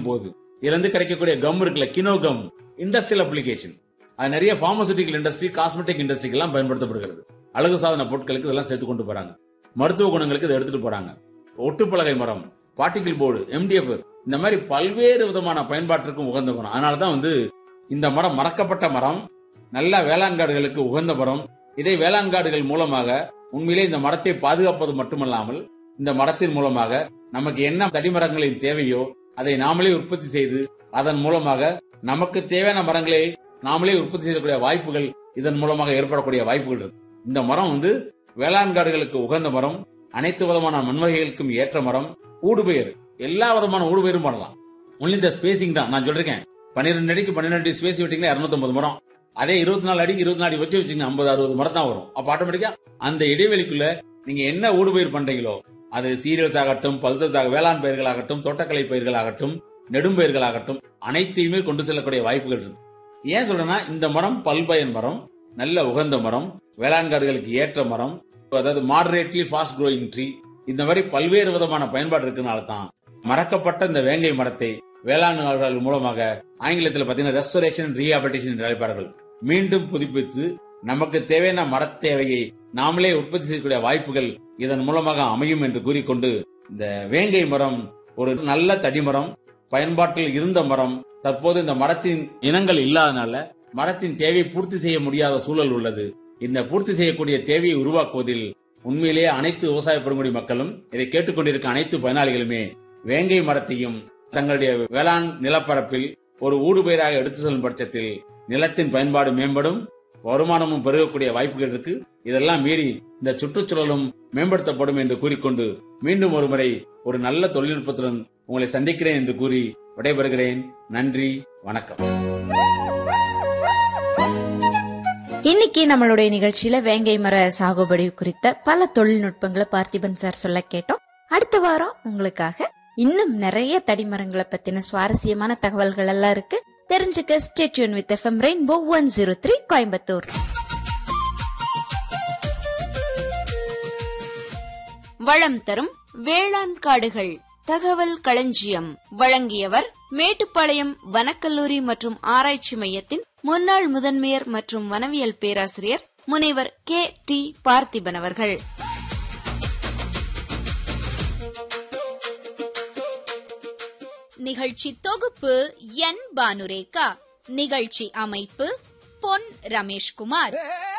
போகுது இதுல இருந்து கிடைக்கக்கூடிய கம் இருக்குல்ல கினோ கம் இண்டஸ்ட்ரியல் அப்ளிகேஷன் அது நிறைய பார்மசூட்டிக்கல் இண்டஸ்ட்ரி காஸ்மெட்டிக் இண்டஸ்ட்ரிக்கு எல்லாம் பயன்படுத்தப்படுகிறது அழகு சாதன பொருட்களுக்கு இதெல்லாம் சேர்த்து கொண்டு போறாங்க மருத்துவ குணங்களுக்கு இதை எடுத்துட்டு போறாங்க ஒட்டுப்பலகை மரம் பார்ட்டிகிள் போர்டு எம்டிஎஃப் இந்த மாதிரி பல்வேறு விதமான பயன்பாட்டிற்கும் உகந்த மரம் அதனாலதான் வந்து இந்த மரம் மறக்கப்பட்ட மரம் நல்ல வேளாண் காடுகளுக்கு உகந்த மரம் இதை வேளாண் காடுகள் மூலமாக உண்மையிலே இந்த மரத்தை பாதுகாப்பது மட்டுமல்லாமல் இந்த மரத்தின் மூலமாக நமக்கு என்ன தடிமரங்களின் தேவையோ அதை நாமளே உற்பத்தி செய்து அதன் மூலமாக நமக்கு தேவையான மரங்களை நாமளே உற்பத்தி செய்யக்கூடிய வாய்ப்புகள் இதன் மூலமாக ஏற்படக்கூடிய வாய்ப்புகள் இருக்கு இந்த மரம் வந்து வேளாண் காடுகளுக்கு உகந்த மரம் அனைத்து விதமான மண்வகைகளுக்கும் ஏற்ற மரம் ஊடுபயிர் எல்லா விதமான ஊடுபயிரும் பண்ணலாம் ஒன்லி இந்த ஸ்பேசிங் தான் நான் சொல்றேன் பன்னிரெண்டு அடிக்கு பன்னிரெண்டு அடி ஸ்பேஸ் விட்டீங்கன்னா இருநூத்தி மரம் அதே இருபத்தி நாலு அடிக்கு இருபத்தி நாலு வச்சு வச்சுங்க ஐம்பது அறுபது மரம் தான் வரும் அப்ப ஆட்டோமேட்டிக்கா அந்த இடைவெளிக்குள்ள நீங்க என்ன ஊடுபயிர் பண்றீங்களோ அது சீரியல்ஸ் ஆகட்டும் பல்சஸ் ஆக வேளாண் பயிர்களாகட்டும் தோட்டக்கலை பயிர்களாகட்டும் நெடும்பயிர்களாகட்டும் அனைத்தையுமே கொண்டு செல்லக்கூடிய வாய்ப்புகள் இருக்கு ஏன் சொல்றேன்னா இந்த மரம் பல்பயன் மரம் நல்ல உகந்த மரம் வேளாண் காடுகளுக்கு ஏற்ற மரம் அதாவது மாடரேட்லி ஃபாஸ்ட் க்ரோயிங் ட்ரீ இந்த மாதிரி பல்வேறு விதமான பயன்பாடு இருக்கனால தான் மறக்கப்பட்ட இந்த வேங்கை மரத்தை வேளாண் காடுகள் மூலமாக ஆங்கிலத்தில் பார்த்தீங்கன்னா ரெஸ்டரேஷன் ரீஹாபிலிட்டேஷன் என்று அழைப்பார்கள் மீண்டும் புதுப்பித்து நமக்கு தேவையான மரத் தேவையை நாமளே உற்பத்தி செய்யக்கூடிய வாய்ப்புகள் இதன் மூலமாக அமையும் என்று கூறிக்கொண்டு இந்த வேங்கை மரம் ஒரு நல்ல தடிமரம் பயன்பாட்டில் இருந்த மரம் தற்போது இந்த மரத்தின் இனங்கள் இல்லாதனால மரத்தின் தேவையை பூர்த்தி செய்ய முடியாத சூழல் உள்ளது இந்த பூர்த்தி செய்யக்கூடிய தேவையை உருவாக்குவதில் உண்மையிலேயே அனைத்து விவசாய பெருங்குடி மக்களும் இதை கேட்டுக்கொண்டிருக்க அனைத்து பயனாளிகளுமே வேங்கை மரத்தையும் தங்களுடைய வேளாண் நிலப்பரப்பில் ஒரு ஊடுபயிராக எடுத்து செல்லும் பட்சத்தில் நிலத்தின் பயன்பாடு மேம்படும் வருமானமும் பெருகக்கூடிய வாய்ப்புகள் இருக்கு இதெல்லாம் மீறி இந்த சுற்றுச்சூழலும் மேம்படுத்தப்படும் என்று கூறிக்கொண்டு மீண்டும் ஒருமுறை ஒரு நல்ல தொழில்நுட்பத்துடன் உங்களை சந்திக்கிறேன் என்று கூறி விடைபெறுகிறேன் நன்றி வணக்கம் இன்னைக்கு நம்மளுடைய நிகழ்ச்சியில வேங்கை மர சாகுபடி குறித்த பல தொழில்நுட்பங்களை பார்த்திபன் சார் சொல்ல கேட்டோம் அடுத்த வாரம் உங்களுக்காக இன்னும் நிறைய தடிமரங்களை பத்தின சுவாரஸ்யமான தகவல்கள் எல்லாம் இருக்கு தெரிஞ்சுக்க stay tuned with FM Rainbow one zero three Coimbatore வளம் தரும் வேளாண் காடுகள் தகவல் களஞ்சியம் வழங்கியவர் மேட்டுப்பாளையம் வனக்கல்லூரி மற்றும் ஆராய்ச்சி மையத்தின் முன்னாள் முதன்மையர் மற்றும் வனவியல் பேராசிரியர் முனைவர் கே டி பார்த்திபன் அவர்கள் நிகழ்ச்சி தொகுப்பு என் பானுரேகா நிகழ்ச்சி அமைப்பு பொன் ரமேஷ்குமார்